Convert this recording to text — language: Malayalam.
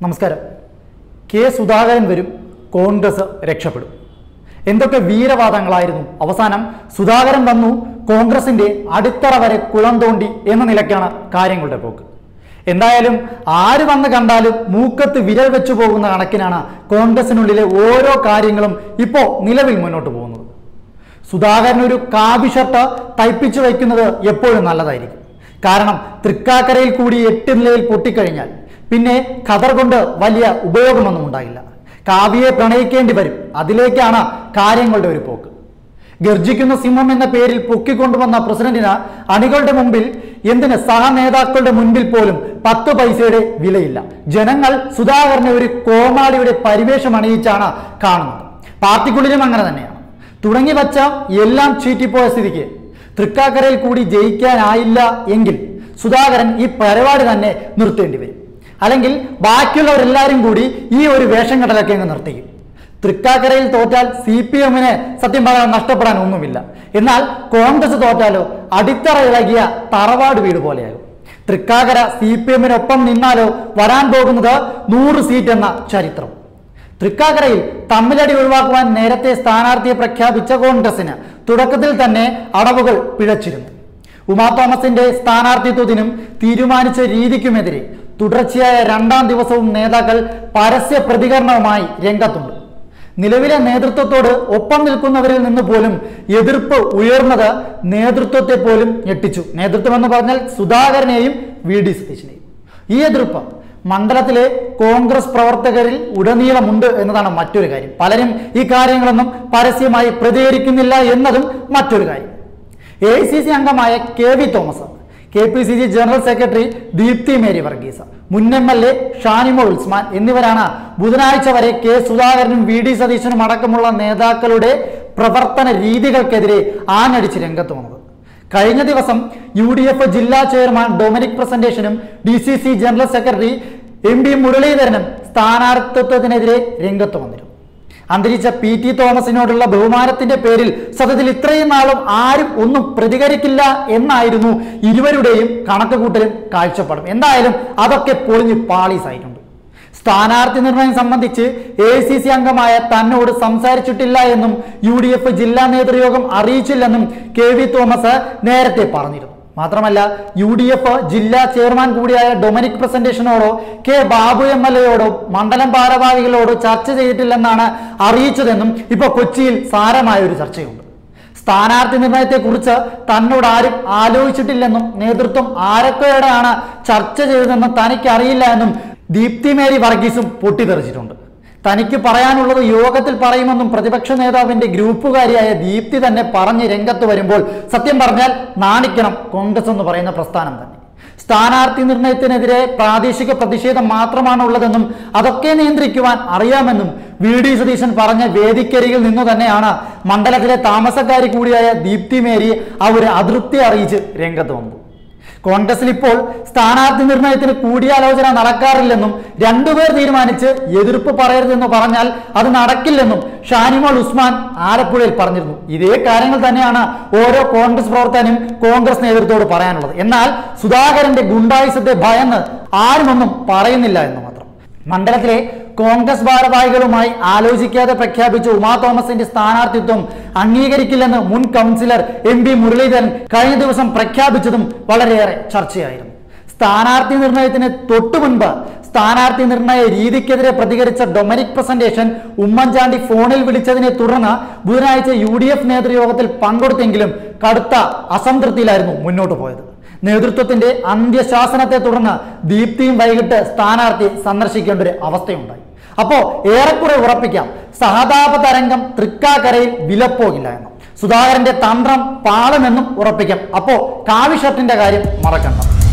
നമസ്കാരം കെ സുധാകരൻ വരും കോൺഗ്രസ് രക്ഷപ്പെടും എന്തൊക്കെ വീരവാദങ്ങളായിരുന്നു അവസാനം സുധാകരൻ വന്നു കോൺഗ്രസിന്റെ അടിത്തറ വരെ കുളം തോണ്ടി എന്ന നിലയ്ക്കാണ് കാര്യങ്ങളുടെ പോക്ക് എന്തായാലും ആര് വന്ന് കണ്ടാലും മൂക്കത്ത് വിരൽ വെച്ചു പോകുന്ന കണക്കിനാണ് കോൺഗ്രസിനുള്ളിലെ ഓരോ കാര്യങ്ങളും ഇപ്പോൾ നിലവിൽ മുന്നോട്ട് പോകുന്നത് സുധാകരൻ ഒരു കാവി ഷർട്ട് തയ്പ്പിച്ചു വയ്ക്കുന്നത് എപ്പോഴും നല്ലതായിരിക്കും കാരണം തൃക്കാക്കരയിൽ കൂടി എട്ട് നിലയിൽ പൊട്ടിക്കഴിഞ്ഞാൽ പിന്നെ ഖദർ കൊണ്ട് വലിയ ഉപയോഗമൊന്നും ഉണ്ടാകില്ല കാവ്യയെ പ്രണയിക്കേണ്ടി വരും അതിലേക്കാണ് കാര്യങ്ങളുടെ ഒരു പോക്ക് ഗർജിക്കുന്ന സിംഹം എന്ന പേരിൽ പൊക്കിക്കൊണ്ടുവന്ന പ്രസിഡന്റിന് അണികളുടെ മുമ്പിൽ എന്തിന് സഹ നേതാക്കളുടെ മുൻപിൽ പോലും പത്ത് പൈസയുടെ വിലയില്ല ജനങ്ങൾ സുധാകരനെ ഒരു കോമാളിയുടെ പരിവേഷം അണിയിച്ചാണ് കാണുന്നത് പാർട്ടിക്കുള്ളിലും അങ്ങനെ തന്നെയാണ് തുടങ്ങി വച്ച എല്ലാം ചീറ്റിപ്പോയ സ്ഥിതിക്ക് തൃക്കാക്കരയിൽ കൂടി ജയിക്കാനായില്ല എങ്കിൽ സുധാകരൻ ഈ പരിപാടി തന്നെ നിർത്തേണ്ടി വരും അല്ലെങ്കിൽ ബാക്കിയുള്ളവരെല്ലാവരും കൂടി ഈ ഒരു വേഷം കെട്ടലൊക്കെ അങ്ങ് നിർത്തിക്കും തൃക്കാക്കരയിൽ തോറ്റാൽ സി പി എമ്മിന് സത്യം പറയാൻ നഷ്ടപ്പെടാൻ ഒന്നുമില്ല എന്നാൽ കോൺഗ്രസ് തോറ്റാലോ അടിത്തറ ഇളകിയ തറവാട് വീട് പോലെയാകും തൃക്കാക്കര സി പി എമ്മിനൊപ്പം നിന്നാലോ വരാൻ പോകുന്നത് നൂറ് സീറ്റ് എന്ന ചരിത്രം തൃക്കാക്കരയിൽ തമ്മിലടി ഒഴിവാക്കുവാൻ നേരത്തെ സ്ഥാനാർത്ഥിയെ പ്രഖ്യാപിച്ച കോൺഗ്രസിന് തുടക്കത്തിൽ തന്നെ അടവുകൾ പിഴച്ചിരുന്നു ഉമാ തോമസിന്റെ സ്ഥാനാർത്ഥിത്വത്തിനും തീരുമാനിച്ച രീതിക്കുമെതിരെ തുടർച്ചയായ രണ്ടാം ദിവസവും നേതാക്കൾ പരസ്യ പ്രതികരണവുമായി രംഗത്തുണ്ട് നിലവിലെ നേതൃത്വത്തോട് ഒപ്പം നിൽക്കുന്നവരിൽ നിന്ന് പോലും എതിർപ്പ് ഉയർന്നത് നേതൃത്വത്തെ പോലും ഞെട്ടിച്ചു നേതൃത്വം എന്ന് പറഞ്ഞാൽ സുധാകരനെയും വി ഡി സതീശനെയും ഈ എതിർപ്പ് മണ്ഡലത്തിലെ കോൺഗ്രസ് പ്രവർത്തകരിൽ ഉടനീളമുണ്ട് എന്നതാണ് മറ്റൊരു കാര്യം പലരും ഈ കാര്യങ്ങളൊന്നും പരസ്യമായി പ്രതികരിക്കുന്നില്ല എന്നതും മറ്റൊരു കാര്യം എ ഐ സി സി അംഗമായ K V Thomas K P C C general secretary Deepthi Mary Varghese മുൻ M L A Shanimol Usman എന്നിവരാണ് ബുധനാഴ്ച വരെ കെ സുധാകരനും വി ഡി സതീശനും അടക്കമുള്ള നേതാക്കളുടെ പ്രവർത്തന രീതികൾക്കെതിരെ ആഞ്ഞടിച്ച് രംഗത്ത് വന്നത് കഴിഞ്ഞ ദിവസം യു ഡി എഫ് ജില്ലാ ചെയർമാൻ ഡൊമിനിക് പ്രസന്റേഷനും D C C general secretary M P മുരളീധരനും സ്ഥാനാർത്ഥിത്വത്തിനെതിരെ രംഗത്ത് വന്നിരുന്നു അന്തരിച്ച പി ടി തോമസിനോടുള്ള ബഹുമാനത്തിന്റെ പേരിൽ സത്യത്തിൽ ഇത്രയും നാളും ആരും ഒന്നും പ്രതികരിക്കില്ല എന്നായിരുന്നു ഇരുവരുടെയും കണക്കുകൂട്ടലും കാഴ്ചപ്പാടും എന്തായാലും അതൊക്കെ പൊളിഞ്ഞ് പാളീസായിട്ടുണ്ട് സ്ഥാനാർത്ഥി നിർണയം സംബന്ധിച്ച് എ സി സി അംഗമായ തന്നോട് സംസാരിച്ചിട്ടില്ല എന്നും യു ഡി എഫ് ജില്ലാ നേതൃയോഗം അറിയിച്ചില്ലെന്നും കെ വി തോമസ് നേരത്തെ പറഞ്ഞിരുന്നു മാത്രമല്ല യു ഡി എഫ് ജില്ലാ ചെയർമാൻ കൂടിയായ ഡൊമിനിക് പ്രസന്റേഷനോടോ കെ ബാബു എം എൽ എയോടോ മണ്ഡലം ഭാരവാഹികളോടോ ചർച്ച ചെയ്തിട്ടില്ലെന്നാണ് അറിയിച്ചതെന്നും ഇപ്പോൾ കൊച്ചിയിൽ സാരമായ ഒരു ചർച്ചയുണ്ട് സ്ഥാനാർത്ഥി നിർണയത്തെക്കുറിച്ച് തന്നോട് ആരും ആലോചിച്ചിട്ടില്ലെന്നും നേതൃത്വം ആരൊക്കെയോടാണ് ചർച്ച ചെയ്തതെന്നും തനിക്ക് അറിയില്ല എന്നും ദീപ്തി മേരി വർഗീസും പൊട്ടിത്തെറിച്ചിട്ടുണ്ട് തനിക്ക് പറയാനുള്ളത് യോഗത്തിൽ പറയുമെന്നും പ്രതിപക്ഷ നേതാവിന്റെ ഗ്രൂപ്പുകാരിയായ ദീപ്തി തന്നെ പറഞ്ഞ് രംഗത്ത് വരുമ്പോൾ സത്യം പറഞ്ഞാൽ നാണിക്കണം കോൺഗ്രസ് എന്ന് പറയുന്ന പ്രസ്ഥാനം തന്നെ സ്ഥാനാർത്ഥി നിർണയത്തിനെതിരെ പ്രാദേശിക പ്രതിഷേധം മാത്രമാണ് ഉള്ളതെന്നും അതൊക്കെ നിയന്ത്രിക്കുവാൻ അറിയാമെന്നും വി ഡി സതീശൻ പറഞ്ഞ വേദിക്കരികിൽ നിന്നു തന്നെയാണ് മണ്ഡലത്തിലെ താമസക്കാരി കൂടിയായ ദീപ്തി മേരി ആ ഒരു അതൃപ്തി അറിയിച്ച് രംഗത്ത് വന്നത് കോൺഗ്രസിൽ ഇപ്പോൾ സ്ഥാനാർത്ഥി നിർണയത്തിന് കൂടിയാലോചന നടക്കാറില്ലെന്നും രണ്ടുപേർ തീരുമാനിച്ച് എതിർപ്പ് പറയരുതെന്ന് പറഞ്ഞാൽ അത് നടക്കില്ലെന്നും ഷാനിമോൾ ഉസ്മാൻ ആലപ്പുഴയിൽ പറഞ്ഞിരുന്നു ഇതേ കാര്യങ്ങൾ തന്നെയാണ് ഓരോ കോൺഗ്രസ് പ്രവർത്തകനും കോൺഗ്രസ് നേതൃത്വത്തോട് പറയാനുള്ളത് എന്നാൽ സുധാകരന്റെ ഗുണ്ടായുസത്തെ ഭയന്ന് ആരുമൊന്നും പറയുന്നില്ല എന്ന് മാത്രം മണ്ഡലത്തിലെ കോൺഗ്രസ് ഭാരവാഹികളുമായി ആലോചിക്കാതെ പ്രഖ്യാപിച്ച ഉമാ തോമസിന്റെ സ്ഥാനാർത്ഥിത്വം അംഗീകരിക്കില്ലെന്ന് മുൻ കൗൺസിലർ എം പി മുരളീധരൻ കഴിഞ്ഞ ദിവസം പ്രഖ്യാപിച്ചതും വളരെയേറെ ചർച്ചയായിരുന്നു സ്ഥാനാർത്ഥി നിർണയത്തിന് തൊട്ടു മുൻപ് സ്ഥാനാർത്ഥി നിർണയ രീതിക്കെതിരെ പ്രതികരിച്ച ഡൊമിനിക് പ്രസന്റേഷൻ ഉമ്മൻചാണ്ടി ഫോണിൽ വിളിച്ചതിനെ തുടർന്ന് ബുധനാഴ്ച യു ഡി എഫ് നേതൃയോഗത്തിൽ പങ്കെടുത്തെങ്കിലും കടുത്ത അസംതൃപ്തിയിലായിരുന്നു മുന്നോട്ട് പോയത് നേതൃത്വത്തിന്റെ അന്ത്യശാസനത്തെ തുടർന്ന് ദീപ്തിയും വൈകിട്ട് സ്ഥാനാർത്ഥി സന്ദർശിക്കേണ്ട ഒരു അവസ്ഥയുണ്ടായി അപ്പോ ഏറെക്കുറെ ഉറപ്പിക്കാം സഹതാപ തരംഗം തൃക്കാക്കരയിൽ വിലപ്പോകില്ല എന്നും സുധാകരന്റെ തന്ത്രം പാളുമെന്നും ഉറപ്പിക്കാം അപ്പോ കാവി ഷർട്ടിന്റെ കാര്യം മറക്കണ്ട